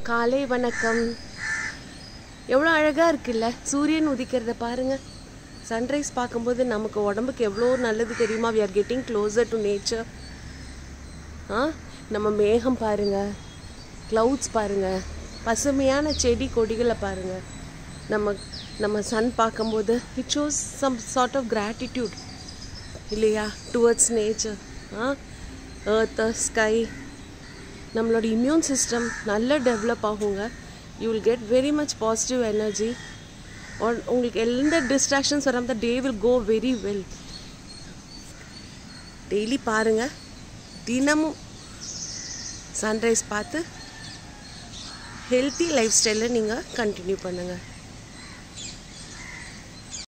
காலை வணக்கம் எவ்வளோ அழகாக இருக்குல்ல சூரியன் உதிக்கிறத பாருங்க சன்ரைஸ் பார்க்கும்போது நமக்கு உடம்புக்கு எவ்வளோ நல்லது தெரியுமா we are getting closer to nature ஆ நம்ம மேகம் பாருங்க க்ளவுட்ஸ் பாருங்க பசுமையான செடி கொடிகளை பாருங்க நம்ம நம்ம சன் பார்க்கும்போது it shows some sort of gratitude இல்லையா towards nature ah earth sky நம்மளோட இம்யூன் சிஸ்டம் நல்லா டெவலப் ஆகுங்க you will get very much positive energy உங்களுக்கு எந்த டிஸ்ட்ராக்ஷன்ஸ் வராமல் day will go very well daily பாருங்கள் தினமும் சன்ரைஸ் பார்த்து ஹெல்த்தி லைஃப் ஸ்டைலை நீங்கள் கண்டினியூ பண்ணுங்கள்